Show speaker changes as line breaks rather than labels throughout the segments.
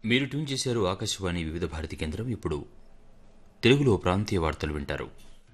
మీరు ట్యూన్ చేశారు ఆకాశవాణి వివిధ భారతి కేంద్రం ఇప్పుడు తెలుగులో ప్రాంతీయ వార్తలు వింటారు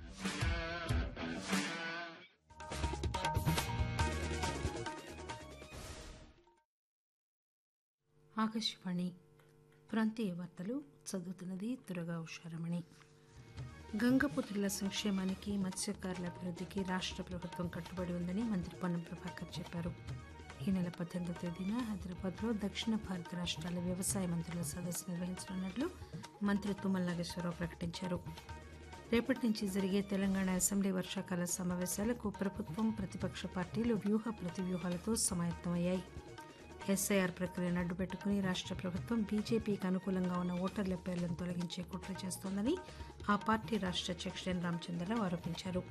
ఆకాశవాణి ప్రాంతీయ వార్తలు చదువుతున్నది దురగా ఉషారమణి గంగపుత్రుల సంక్షేమానికి మత్స్యకారుల అభివృద్ధికి రాష్ట్ర ప్రభుత్వం కట్టుబడి ఉందని మంత్రి పొన్నం ప్రభాకర్ చెప్పారు ఈ నెల పద్దెనిమిదో తేదీన హైదరాబాద్లో దక్షిణ భారత రాష్ట్రాల వ్యవసాయ మంత్రుల సదస్సు నిర్వహించనున్నట్లు మంత్రి తుమ్మల నాగేశ్వరరావు ప్రకటించారు రేపటి నుంచి జరిగే తెలంగాణ అసెంబ్లీ వర్షాకాల సమావేశాలకు ప్రభుత్వం ప్రతిపక్ష పార్టీలు వ్యూహ ప్రతివ్యూహాలతో సమాయత్తమయ్యాయి ఎస్ఐఆర్ ప్రక్రియను అడ్డుపెట్టుకుని రాష్ట్ర ప్రభుత్వం బీజేపీకి అనుకూలంగా ఉన్న ఓటర్ల పేర్లను తొలగించే కుట్ర చేస్తోందని ఆ పార్టీ రాష్ట్ర అధ్యక్షుడు ఎన్ రామచంద్రరావు ఆరోపించారు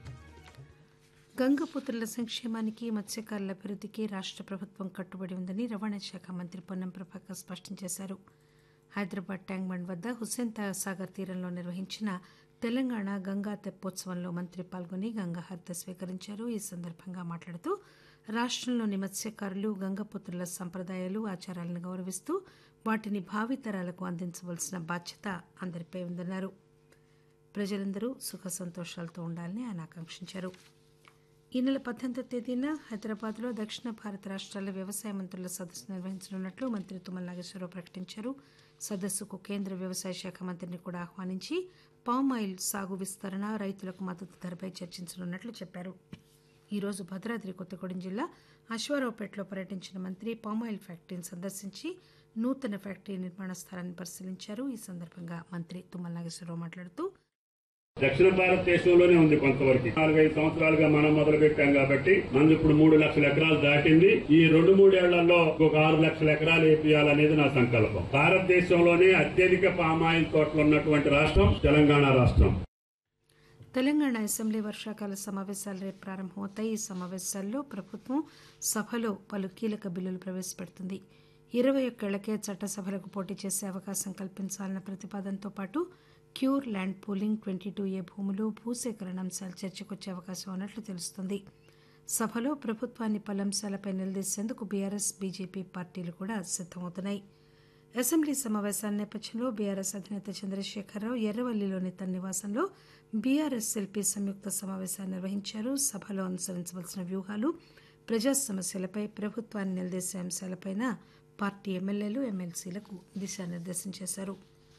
గంగపుత్రుల సంక్షేమానికి మత్స్యకారుల అభివృద్ధికి రాష్ట్ర ప్రభుత్వం కట్టుబడి ఉందని రవాణా శాఖ మంత్రి పొన్నం ప్రభాకర్ స్పష్టం చేశారు హైదరాబాద్ ట్యాంక్ బండ్ వద్ద హుస్సేన్ సాగర్ తీరంలో నిర్వహించిన తెలంగాణ గంగా తెప్పోత్సవంలో మంత్రి పాల్గొని గంగా హారతి స్వీకరించారు ఈ సందర్భంగా మాట్లాడుతూ రాష్ట్రంలోని మత్స్యకారులు గంగపుత్రుల సంప్రదాయాలు ఆచారాలను గౌరవిస్తూ వాటిని భావితరాలకు అందించవలసిన బాధ్యత అందరిపై ఉందన్నారు ప్రజలందరూ సుఖ సంతోషాలతో ఉండాలని ఆయన ఆకాంక్షించారు ఈ నెల పద్దెనిమిదో తేదీన హైదరాబాద్లో దక్షిణ భారత రాష్ట్రాల వ్యవసాయ మంత్రుల సదస్సు నిర్వహించనున్నట్లు మంత్రి తుమ్మల నాగేశ్వరరావు ప్రకటించారు సదస్సుకు కేంద్ర వ్యవసాయ శాఖ మంత్రిని కూడా ఆహ్వానించి పామ్ ఆయిల్ సాగు విస్తరణ రైతులకు మద్దతు ధరపై చర్చించనున్నట్లు చెప్పారు ఈ రోజు భద్రాద్రి కొత్తగూడెం జిల్లా అశ్వారావుపేటలో పర్యటించిన మంత్రి పామాయిల్ ఫ్యాక్టరీని సందర్శించి నూతన ఫ్యాక్టరీ నిర్మాణ స్థలాన్ని పరిశీలించారు ఈ సందర్భంగా మంత్రి తుమ్మల నాగేశ్వరరావు మాట్లాడుతూ
దక్షిణ భారతదేశంలోనే ఉంది కొంతవరకు నాలుగైదు సంవత్సరాలుగా మనం మొదలు పెట్టాం కాబట్టి మనది ఇప్పుడు మూడు లక్షల ఎకరాలు దాటింది ఈ రెండు మూడేళ్లలో ఒక ఆరు లక్షల ఎకరాలు వేపియాలనేది నా సంకల్పం భారతదేశంలోనే అత్యధిక పామాయిల్ తోటలు ఉన్నటువంటి రాష్ట్రం తెలంగాణ రాష్ట్రం
తెలంగాణ అసెంబ్లీ వర్షాకాల సమావేశాలు రేపు ప్రారంభమవుతాయి ఈ సమావేశాల్లో ప్రభుత్వం సభలో పలు కీలక బిల్లులు ప్రవేశపెడుతుంది ఇరవై ఒక్కేళ్లకే చట్టసభలకు పోటీ చేసే అవకాశం కల్పించాలన్న ప్రతిపాదనతో పాటు cure land pooling twenty two A భూములు భూసేకరణ అంశాలు చర్చకొచ్చే అవకాశం ఉన్నట్లు తెలుస్తోంది సభలో ప్రభుత్వాన్ని పలు అంశాలపై నిలదీసేందుకు బీఆర్ఎస్ బీజేపీ పార్టీలు కూడా సిద్దమవుతున్నాయి అసెంబ్లీ సమావేశాల నేపథ్యంలో బీఆర్ఎస్ అధినేత చంద్రశేఖరరావు ఎర్రవల్లిలోని తన నివాసంలో బీఆర్ఎస్ ఎల్పీ సంయుక్త సమావేశాన్ని నిర్వహించారు సభలో అనుసరించవలసిన వ్యూహాలు ప్రజా సమస్యలపై ప్రభుత్వాన్ని నిలదీసే అంశాలపైన పార్టీ ఎమ్మెల్యేలు ఎమ్మెల్సీలకు దిశానిర్దేశం చేశారు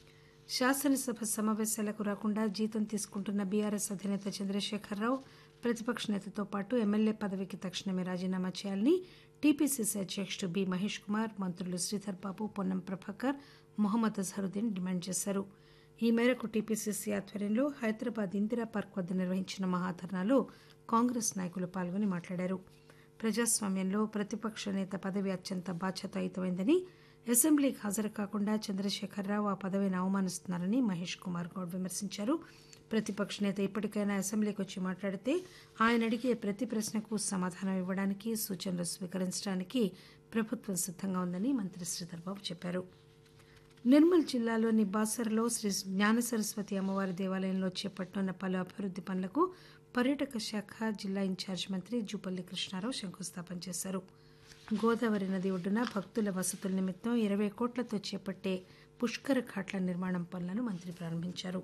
శాసనసభ సమావేశాలకు రాకుండా జీతం తీసుకుంటున్న బీఆర్ఎస్ అధినేత చంద్రశేఖరరావు ప్రతిపక్ష నేతతో పాటు ఎమ్మెల్యే పదవికి తక్షణమే రాజీనామా చేయాలని టీపీసీసీ అధ్యక్షుడు బి మహేష్ కుమార్ మంత్రులు శ్రీధర్ బాబు పొన్నం ప్రభాకర్ మొహమ్మద్ అజహరుద్దీన్ డిమాండ్ చేశారు ఈ మేరకు టీపీసీసీ ఆధ్వర్యంలో హైదరాబాద్ ఇందిరా పార్క్ వద్ద నిర్వహించిన మహాధర్నాలో కాంగ్రెస్ నాయకులు పాల్గొని మాట్లాడారు ప్రజాస్వామ్యంలో ప్రతిపక్ష నేత పదవి అత్యంత బాధ్యతాయుతమైందని అసెంబ్లీకి హాజరు కాకుండా చంద్రశేఖరరావు ఆ పదవిని అవమానిస్తున్నారని మహేష్ కుమార్ గౌడ్ విమర్శించారు ప్రతిపక్ష నేత ఇప్పటికైనా అసెంబ్లీకి వచ్చి మాట్లాడితే ఆయన అడిగే ప్రతి ప్రశ్నకు సమాధానం ఇవ్వడానికి సూచనలు స్వీకరించడానికి ప్రభుత్వం సిద్దంగా ఉందని మంత్రి శ్రీధర్బాబు చెప్పారు నిర్మల్ జిల్లాలోని బాసర్లో శ్రీ జ్ఞాన సరస్వతి అమ్మవారి దేవాలయంలో చేపట్టనున్న పలు అభివృద్ది పనులకు పర్యాటక శాఖ జిల్లా ఇన్ఛార్జ్ మంత్రి జూపల్లి కృష్ణారావు శంకుస్థాపన చేశారు గోదావరి నది ఒడ్డున భక్తుల వసతుల నిమిత్తం ఇరవై కోట్లతో చేపట్టే పుష్కర ఘాట్ల నిర్మాణం పనులను మంత్రి ప్రారంభించారు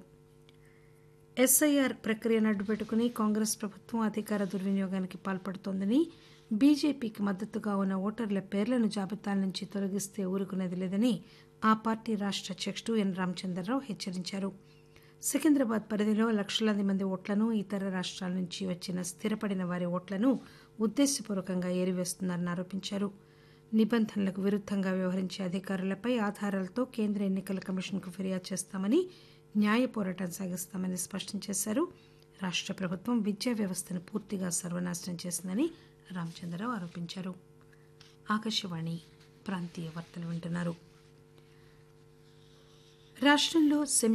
ఎస్ఐఆర్ ప్రక్రియను అడ్డుపెట్టుకుని కాంగ్రెస్ ప్రభుత్వం అధికార దుర్వినియోగానికి పాల్పడుతోందని బీజేపీకి మద్దతుగా ఉన్న ఓటర్ల పేర్లను జాబితాల నుంచి తొలగిస్తే ఊరుకునేది లేదని ఆ పార్టీ రాష్ట్ర అధ్యక్షుడు ఎన్ రామచంద్రరావు హెచ్చరించారు సికింద్రాబాద్ పరిధిలో లక్షలాది మంది ఓట్లను ఇతర రాష్ట్రాల నుంచి వచ్చిన స్థిరపడిన వారి ఓట్లను ఉద్దేశపూర్వకంగా ఏరివేస్తున్నారని ఆరోపించారు నిబంధనలకు విరుద్ధంగా వ్యవహరించే అధికారులపై ఆధారాలతో కేంద్ర ఎన్నికల కమిషన్కు ఫిర్యాదు చేస్తామని న్యాయ పోరాటం సాగిస్తామని స్పష్టం చేశారు రాష్ట్ర ప్రభుత్వం విద్యా వ్యవస్థను పూర్తిగా సర్వనాశనం చేసిందని రామచంద్రరావు ఆరోపించారు ఆకాశవాణి ప్రాంతీయ వార్తలు వింటున్నారు రాష్ట్రంలో సెమీ